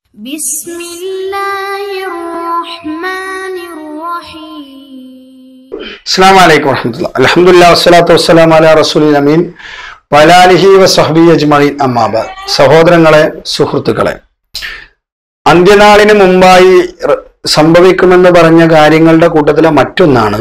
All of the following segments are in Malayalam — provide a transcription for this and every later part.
بسم الله الرحمن الرحيم അസ്സാം വലൈക്കും വറഹമത്തുള്ള അലഹമുല്ല വസ്സലാത്തു വസ്സലാം അല റസൂലിൻ അമീൻ വലാലിഹി വസഹബി അജ്മീൻ അമ്മാബ സഹോദരങ്ങളെ സുഹൃത്തുക്കളെ അന്ത്യനാളിന് മുമ്പായി റ- സംഭവിക്കുമെന്ന് പറഞ്ഞ കാര്യങ്ങളുടെ കൂട്ടത്തിലെ മറ്റൊന്നാണ്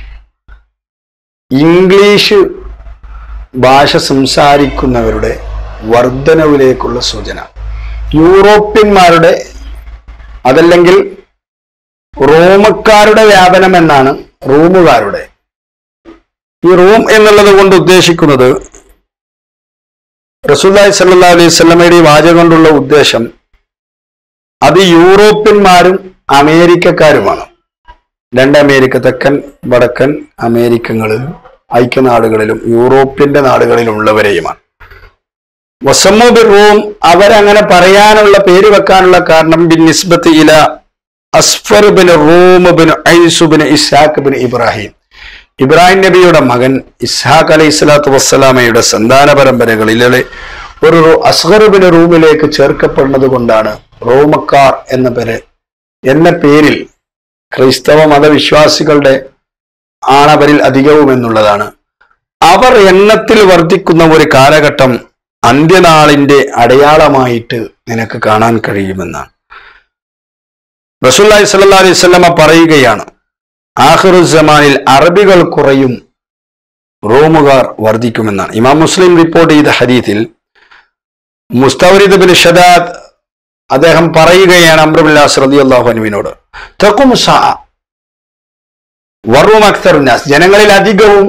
ഇംഗ്ലീഷ് ഭാഷ സംസാരിക്കുന്നവരുടെ വർധനവിലേക്കുള്ള സൂചന യൂറോപ്യന്മാരുടെ അതല്ലെങ്കിൽ റോമക്കാരുടെ വ്യാപനം എന്നാണ് റൂമുകാരുടെ ഈ റൂം എന്നുള്ളത് കൊണ്ട് ഉദ്ദേശിക്കുന്നത് റസൂല്ലായി സല്ലാ അലൈഹി സ്വലമയുടെ ഈ വാചകം കൊണ്ടുള്ള ഉദ്ദേശം അത് യൂറോപ്യന്മാരും അമേരിക്കക്കാരുമാണ് രണ്ട് അമേരിക്ക തെക്കൻ വടക്കൻ അമേരിക്കകളിലും ഐക്യനാടുകളിലും യൂറോപ്യന്റെ നാടുകളിലുള്ളവരെയുമാണ് വസമ്മു ബിൻ റൂം അവരങ്ങനെ പറയാനുള്ള പേര് വെക്കാനുള്ള കാരണം ബിൻ നിസ്ബത്ത് ഇല അസ്ഫർ ബിൻ റൂം ബിൻ ഐസു ബിൻ ഇസ്ഹാഖ് ബിൻ ഇബ്രാഹിം ഇബ്രാഹിം നബിയുടെ മകൻ ഇസ്ഹാഖ് അലൈഹി സ്വലാത്തു വസ്സലാമയുടെ സന്താന പരമ്പരകളിലെ ഒരു റൂ- അസ്ഹർ ബിൻ റൂമിലേക്ക് ചേർക്കപ്പെടുന്നത് കൊണ്ടാണ് റോമക്കാർ എന്ന പേര് എന്ന പേരിൽ ക്രൈസ്തവ മതവിശ്വാസികളുടെ ആണവരിൽ അധികവും എന്നുള്ളതാണ് അവർ എണ്ണത്തിൽ വർദ്ധിക്കുന്ന ഒരു കാലഘട്ടം അന്ത്യനാളിന്റെ അടയാളമായിട്ട് നിനക്ക് കാണാൻ കഴിയുമെന്നാണ് റസൂല്ലായി സല്ലാ അലൈഹി സ്വലമ പറയുകയാണ് ആഹിറുസമാനിൽ അറബികൾ കുറയും റോമുകാർ വർദ്ധിക്കുമെന്നാണ് ഇമാം മുസ്ലിം റിപ്പോർട്ട് ചെയ്ത ഹദീത്തിൽ മുസ്തവരിദ് ബിൻ ഷദാദ് അദ്ദേഹം പറയുകയാണ് അമ്രുബില്ലാസ് റതി അള്ളാഹു അനുവിനോട് തെക്കും സാ വറും അക്തർ നാസ് ജനങ്ങളിൽ അധികവും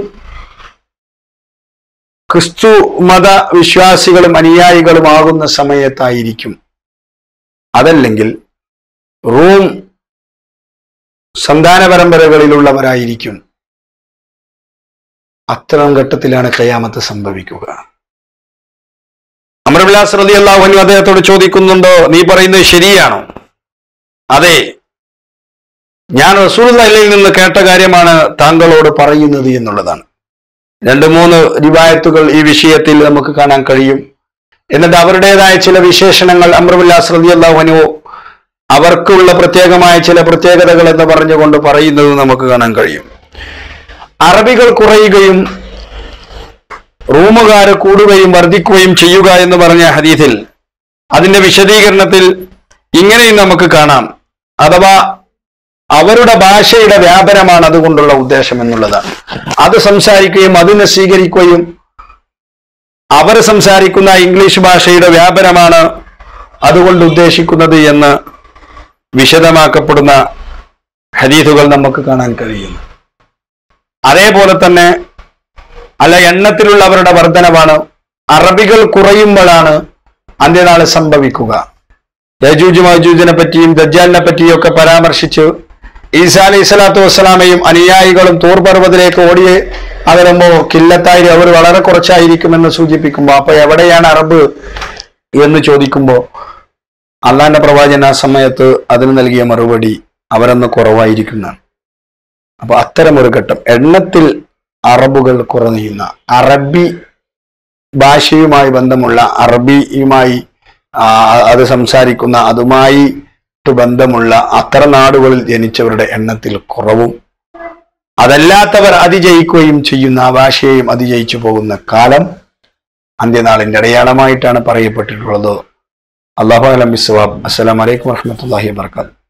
ക്രിസ്തു മത വിശ്വാസികളും അനുയായികളുമാകുന്ന സമയത്തായിരിക്കും അതല്ലെങ്കിൽ റൂം സന്താന പരമ്പരകളിലുള്ളവരായിരിക്കും അത്തരം ഘട്ടത്തിലാണ് ഖയാമത്ത് സംഭവിക്കുക അമർവിലാസ് റതി അള്ളാഹുനു അദ്ദേഹത്തോട് ചോദിക്കുന്നുണ്ടോ നീ പറയുന്നത് ശരിയാണോ അതെ ഞാൻ റസൂൽ നിന്ന് കേട്ട കാര്യമാണ് താങ്കളോട് പറയുന്നത് എന്നുള്ളതാണ് രണ്ട് മൂന്ന് റിവായത്തുകൾ ഈ വിഷയത്തിൽ നമുക്ക് കാണാൻ കഴിയും എന്നിട്ട് അവരുടേതായ ചില വിശേഷണങ്ങൾ അമ്രുല്ലാസ് റതി അള്ളാഹുനു അവർക്കുള്ള പ്രത്യേകമായ ചില പ്രത്യേകതകൾ എന്ന് പറഞ്ഞുകൊണ്ട് പറയുന്നത് നമുക്ക് കാണാൻ കഴിയും അറബികൾ കുറയുകയും റൂമുകാർ കൂടുകയും വർദ്ധിക്കുകയും ചെയ്യുക എന്ന് പറഞ്ഞ ഹദീസിൽ അതിന്റെ വിശദീകരണത്തിൽ ഇങ്ങനെയും നമുക്ക് കാണാം അഥവാ അവരുടെ ഭാഷയുടെ വ്യാപനമാണ് അതുകൊണ്ടുള്ള ഉദ്ദേശം എന്നുള്ളതാണ് അത് സംസാരിക്കുകയും അതിനെ സ്വീകരിക്കുകയും അവർ സംസാരിക്കുന്ന ഇംഗ്ലീഷ് ഭാഷയുടെ വ്യാപനമാണ് അതുകൊണ്ട് ഉദ്ദേശിക്കുന്നത് എന്ന് വിശദമാക്കപ്പെടുന്ന ഹദീസുകൾ നമുക്ക് കാണാൻ കഴിയുന്നു അതേപോലെ തന്നെ അല്ല എണ്ണത്തിലുള്ള അവരുടെ വർധനവാണ് അറബികൾ കുറയുമ്പോഴാണ് അന്ത്യനാള് സംഭവിക്കുക യജൂജ് മജൂജിനെ പറ്റിയും ദജ്ജാലിനെ പറ്റിയും ഒക്കെ പരാമർശിച്ച് ഈസാ അലൈഹി സ്വലാത്തു വസ്സലാമയും അനുയായികളും തൂർ പർവ്വതത്തിലേക്ക് ഓടിയെ അകലുമ്പോ കില്ലത്തായി അവർ വളരെ കുറച്ചായിരിക്കുമെന്ന് സൂചിപ്പിക്കുമ്പോ അപ്പൊ എവിടെയാണ് അറബ് എന്ന് ചോദിക്കുമ്പോ അള്ളാന്റെ പ്രവാചകൻ ആ സമയത്ത് അതിന് നൽകിയ മറുപടി അവരന്ന് കുറവായിരിക്കുന്നതാണ് അപ്പൊ അത്തരം ഒരു ഘട്ടം എണ്ണത്തിൽ അറബുകൾ കുറയുന്ന അറബി ഭാഷയുമായി ബന്ധമുള്ള അറബിയുമായി ആ, അത് സംസാരിക്കുന്ന അതുമായി ബന്ധമുള്ള അത്തരം നാടുകളിൽ ജനിച്ചവരുടെ എണ്ണത്തിൽ കുറവും അതല്ലാത്തവർ അതിജയിക്കുകയും ചെയ്യുന്ന ആ ഭാഷയെയും അതിജയിച്ചു പോകുന്ന കാലം അന്ത്യനാളിന്റെ അടയാളമായിട്ടാണ് പറയപ്പെട്ടിട്ടുള്ളത് അള്ളാഹു അലം അസ്സലാമലൈക്കും വർഹമത്തല്ലാഹി വാബർക്കാത്തു